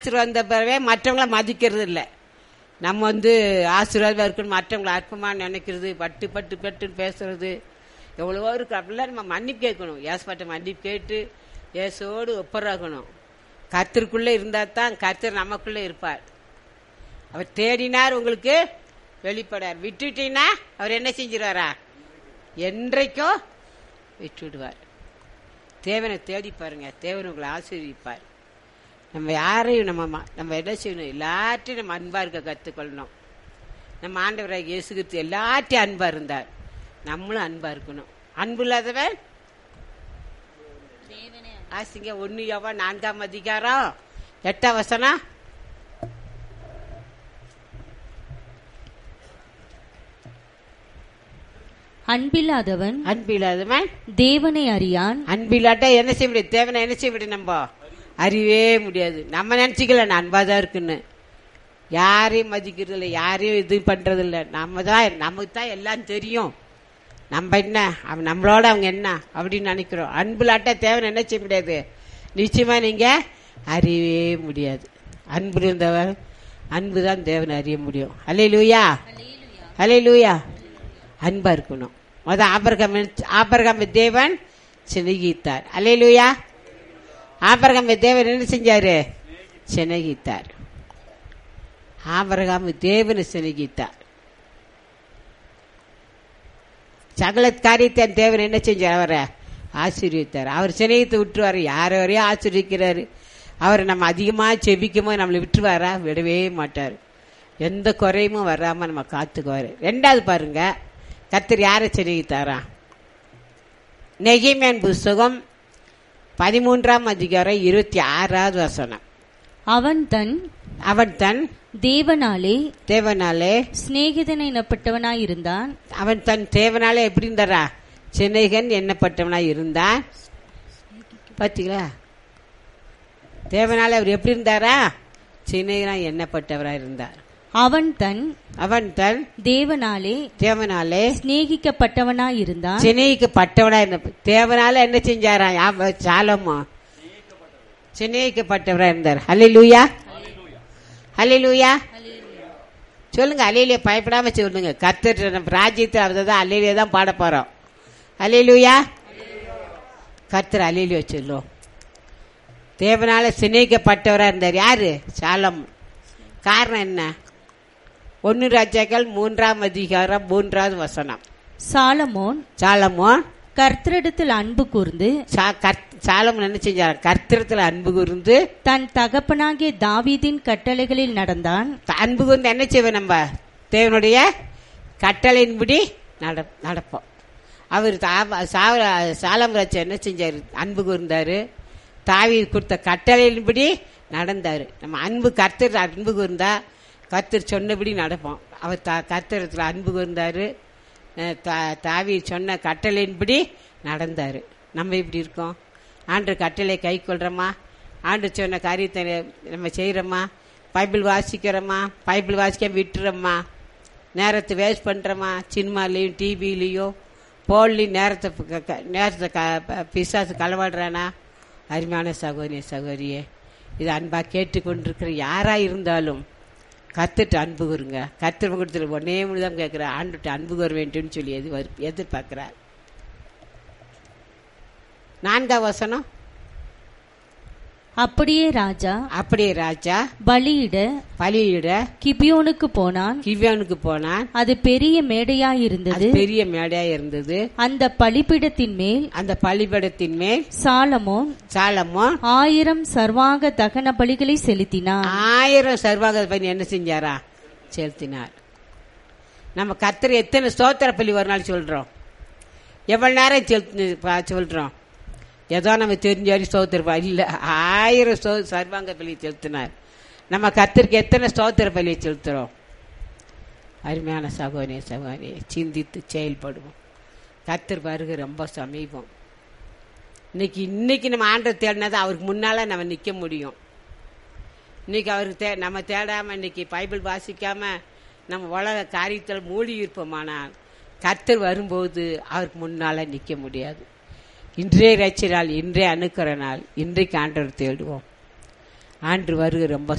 ஆசீர்வாதம் வந்த பிறவே மற்றவங்கள மதிக்கிறது இல்லை நம்ம வந்து ஆசீர்வாதமாக இருக்கணும் மற்றவங்களை அற்பமாக நினைக்கிறது பட்டு பட்டு பட்டுன்னு பேசுறது எவ்வளவோ இருக்கு அப்படிலாம் நம்ம மன்னிப்பு கேட்கணும் ஏசப்பாட்ட மன்னிப்பு கேட்டு ஏசோடு ஒப்பராகணும் கர்த்தருக்குள்ளே இருந்தால் தான் கர்த்தர் நமக்குள்ளே இருப்பார் அவர் தேடினார் உங்களுக்கு வெளிப்படார் விட்டுட்டீங்கன்னா அவர் என்ன செஞ்சிருவாரா என்றைக்கும் விட்டுடுவார் தேவனை தேடி பாருங்க தேவன் உங்களை ஆசீர்விப்பார் நம்ம யாரையும் நம்ம ம- நம்ம என்ன செய்யணும் எல்லாத்தையும் நம்ம அன்பா இருக்க கற்றுக்கொள்ளணும் நம்ம ஆண்டவராக இயேசு கிறிஸ்து எல்லாத்தையும் அன்பா இருந்தார் நம்மளும் அன்பா இருக்கணும் அன்பு இல்லாதவன் ஆசிங்க ஒன்னு யோவா நான்காம் அதிகாரம் எட்டாம் வசனம் அன்பில்லாதவன் அன்பு இல்லாதவன் தேவனை அறியான் அன்பு இல்லாட்டா என்ன செய்ய முடியாது தேவனை என்ன செய்ய முடியும் நம்ம அறிவே முடியாது நம்ம நினைச்சிக்கல நான் அன்பா தான் இருக்குன்னு யாரையும் மதிக்கிறது இல்லை யாரையும் இது பண்றது இல்லை நம்ம தான் நமக்கு தான் எல்லாம் தெரியும் நம்ம என்ன அவன் நம்மளோட அவங்க என்ன அப்படின்னு நினைக்கிறோம் அன்பு இல்லாட்டா தேவனை என்ன செய்ய முடியாது நிச்சயமா நீங்க அறியவே முடியாது அன்பு இருந்தவர் அன்பு தான் தேவனை அறிய முடியும் அலே லூயா அலே லூயா அன்பா இருக்கணும் முத ஆபரகம் ஆபரகம் தேவன் சிநேகித்தார் அலே லூயா ஆபரகம் தேவன் என்ன செஞ்சாரு சிநேகித்தார் ஆபரகாம் தேவனை சிநேகித்தார் சகல காரியத்தை அந்த தேவன் என்ன செஞ்சார் அவரை ஆசீர்வித்தார் அவர் சிநேகித்து விட்டுருவாரு யார் யாரையும் ஆசீர்விக்கிறாரு அவரை நம்ம அதிகமாக செபிக்கும்போது நம்மளை விட்டுருவாரா விடவே மாட்டார் எந்த குறையுமும் வராம நம்ம காத்துக்குவாரு ரெண்டாவது பாருங்க கத்தர் யாரை சிநேகித்தாரா நெகிமேன் புஸ்தகம் பதிமூன்றாம் அதிகாரம் இருபத்தி ஆறாவது வசனம் அவன் தன் அவன் தன் தேவனாலே தேவனாலே சிநேகிதன் எனப்பட்டவனாயிருந்தான் அவன் தன் தேவனாலே எப்படி இருந்தாரா சிநேகன் எண்ணப்பட்டவனாய் இருந்தான் பாத்தீங்களா தேவனாலே அவர் எப்படி இருந்தாரா சிநேகனா எண்ணப்பட்டவராய் இருந்தார் அவன் தன் அவன் தன் தேவனாலே தேவனாலே சிநேகிக்கப்பட்டவனாயிருந்தான் சிநேகிக்கப்பட்டவனா இருந்த தேவனால என்ன செஞ்சாராம் யா- சாலமோ சிநேகிக்கப்பட்டவரா இருந்தார் ஹலே லூயா ஹலே லூயா சொல்லுங்க அலையிலே பயப்படாம சொல்லுங்க கத்தர் நம்ம ராஜ்யத்தில் அவர் தான் அலையிலே தான் பாட போறோம் ஹலே லூயா கத்தர் அலையிலே சொல்லும் தேவனால சிநேகிக்கப்பட்டவரா இருந்தார் யாரு சாலம் காரணம் என்ன ஒன்னு ராஜாக்கள் மூன்றாம் அதிகாரம் மூன்றாவது வசனம் சாலமோன் சாலமோன் கர்த்தரிடத்தில் அன்பு கூர்ந்து சா- கர்த்- சாலமோன் என்ன செஞ்சார் கர்த்தரத்துல அன்பு கூர்ந்து தன் தகப்பனாகிய தாவீதின் கட்டளைகளில் நடந்தான் த- அன்பு கூர்ந்து என்ன செய்வோம் நம்ம தேவனுடைய கட்டளையின்படி நட நடப்போம் அவர் தா- சா- சாலம் ராஜா என்ன செஞ்சாரு அன்பு கூர்ந்தாரு தாவி கொடுத்த கட்டளையின்படி நடந்தாரு நம்ம அன்பு கர்த்தர் அன்பு கூர்ந்தா கர்த்தர் சொன்னபடி நடப்போம் அவர் தா கர்த்தரத்தில் அன்பு கூர்ந்தாரு அஹ் தா- தாவி சொன்ன கட்டளையின்படி நடந்தாரு நம்ம இப்படி இருக்கோம் ஆண்டு கட்டளை கை கொள்றோமா ஆண்டு சொன்ன காரியத்தை நம்ம செய்கிறோமா பைபிள் வாசிக்கிறோமா பைபிள் வாசிக்க விட்டுறோமா நேரத்தை வேஸ்ட் பண்ணுறோமா சினிமாலேயும் டிவிலையும் போன்லையும் நேரத்தை க- க- நேரத்தை க ப- பிசாசு களவாடுறானா அருமையான சகோதரிய சகோதரியே இது அன்பாக கேட்டுக்கொண்டிருக்கிற யாராக இருந்தாலும் கத்துட்டு அன்பு கூறுங்க கத்திர கொடுத்துல ஒன்னே தான் கேட்குற ஆண்டுட்டு அன்பு கூற வேண்டும்னு சொல்லி எது எதிர்பார்க்கிறார் நான்காம் வசனம் அப்படியே ராஜா அப்படியே ராஜா பலியிட பலியிட கிபியோனுக்கு போனான் கிவ்யானுக்கு போனான் அது பெரிய அது மேடையாயிருந்தது பெரிய மேடையா இருந்தது அந்த பலிபீடத்தின் மேல் அந்த பலிபடத்தின் மேல் சாலமோன் சாலமோன் ஆயிரம் சர்வாங்க தகன பலிகளை செலுத்தினான் ஆயிரம் சர்வாக பண்ணி என்ன செஞ்சாரா செலுத்தினார் நம்ம கர்த்தர் எத்தனை ஸ்தோத்திர பலி ஒரு நாள் சொல்றோம் எவ்வளவு நேரம் செலுத்து பா- சொல்றோம் ஏதோ நம்ம தெரிஞ்ச வரை ஸ்தோத்திர பலி இல்ல ஆயிரம் ஸ்தோ சர்வாங்க பலி செலுத்தினார் நம்ம கர்த்தருக்கு எத்தனை ஸ்தோத்திர பலி செலுத்துறோம் அருமையான சகோதரி சகோதரி சிந்தித்து செயல்படுவோம் கர்த்தர் வருகை ரொம்ப சமீபம் இன்னைக்கு இன்னைக்கு நம்ம ஆண்டை தேடினதான் அவருக்கு முன்னால நம்ம நிக்க முடியும் இன்னைக்கு அவருக்கு தே நம்ம தேடாம இன்னைக்கு பைபிள் வாசிக்காம நம்ம உலக காரியத்தில் மூழ்கி இருப்போமானால் கர்த்தர் வரும்போது அவருக்கு முன்னால நிக்க முடியாது இன்றைய ரட்சினால் இன்றைய அணுக்கிற நாள் இன்றைக்கு ஆண்டவர் தேடுவோம் ஆண்டு வருகை ரொம்ப